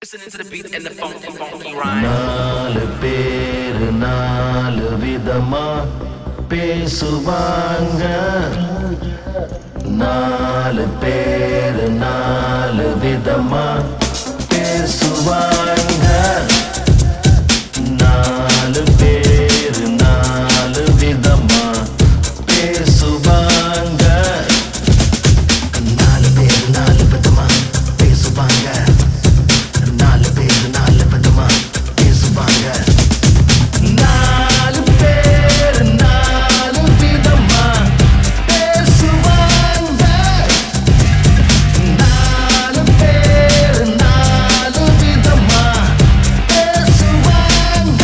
Listening to the beat and the funky, funky rhyme. நாலு பேரு நாலு விதமா பேசுவாங்க நாலு பேரு நாலு விதமா பேசுவாங்க நாலு பேரு நாலு விதமா பேசுவாங்க நாலு பேரு நாலு விதமா பேசுவாங்க நாலு பேரு நாலு விதமா பேசுவாங்க நாலு பேரு நாலு விதமா பேசுவாங்க நாலு பேரு நாலு விதமா பேசுவாங்க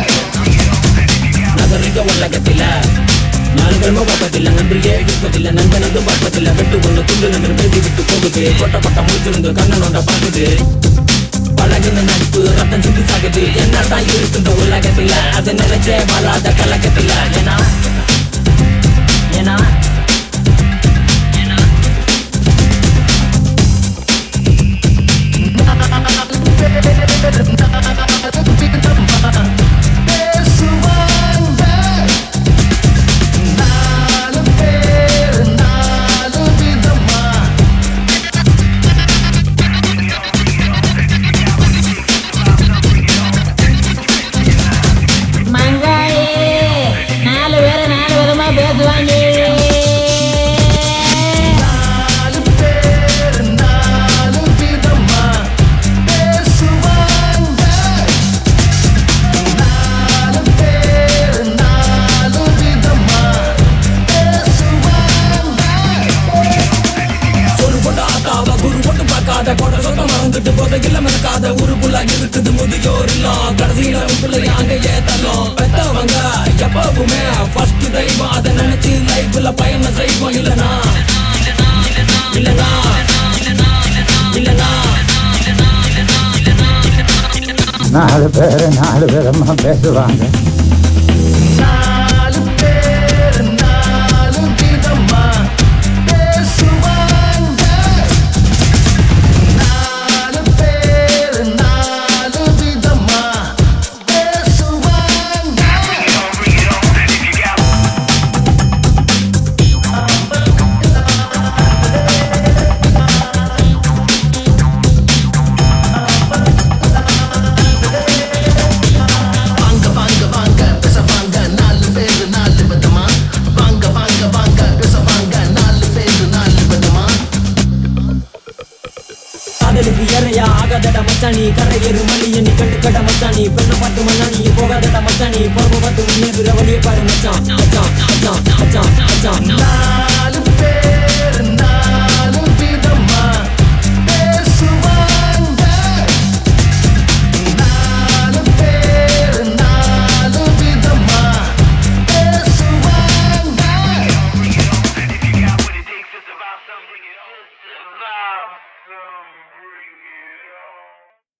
நகரிக உலகத்தில நாள்கள் முகப்பதில்ல நன்றியே இருப்பதில்ல நண்பனது பார்ப்பதில்ல வெட்டு ஒண்ணு துண்டு நின்று பேசி விட்டு போகுது கொட்ட கொட்ட முடிச்சிருந்து கண்ணனோட பாக்குது பழகின நட்பு ரத்தம் சிந்தி சாகுது என்னதான் இருக்குன்ற உலகத்தில அது நினைச்சே வாழாத கலக்கத்தில ஏன்னா ஏன்னா பேசுவாங்க நாலு பேரு நாலு விதமா மங்காயே நாலு பேரை நாலு விதமா பேசுவாங்க நாலு பேரு நாலு விதமா பேசுவாங்க நாலு பேரு நாலு விதமா பேசுவாங்க ஒரு பொண்ணு ஆத்தாவ குரு பொண்ணு பார்க்காத கொட சொந்த மறந்துட்டு போத இல்ல மறக்காத ஒரு புள்ள இருக்குது முதியோர் இல்லம் கடைசியில உன் பிள்ளை அங்க ஏத்தலாம் பெத்தவங்க எப்பவுமே ஃபர்ஸ்ட் தெய்வம் அதை நினைச்சு லைஃப்ல பயணம் செய்வோம் இல்லனா இல்லனா இல்லனா நாலு பேர் நாலு விதமா பேசுவாங்க நாலு பேரு நாலு விதமா பேசுவாங்க நாலு பேரு நாலு விதமா பேசுவாங்க வாங்க வாங்க வாங்க பேச வாங்க நாலு பேரு நாலு விதமா வாங்க வாங்க வாங்க பேச வாங்க நாலு பேரு நாலு விதமா காதலுக்கு ஏறையா ஆகாதட மச்சானி கரை ஏறு மணி எண்ணி கண்டு கட மச்சானி பெண்ணை பார்த்து மண்ணானி போகாதட மச்சானி பொறுப்பு பார்த்து முன்னேறுற வழியை பாரு மச்சான் மச்சான் மச்சான் மச்சான் மச்சான் நாலு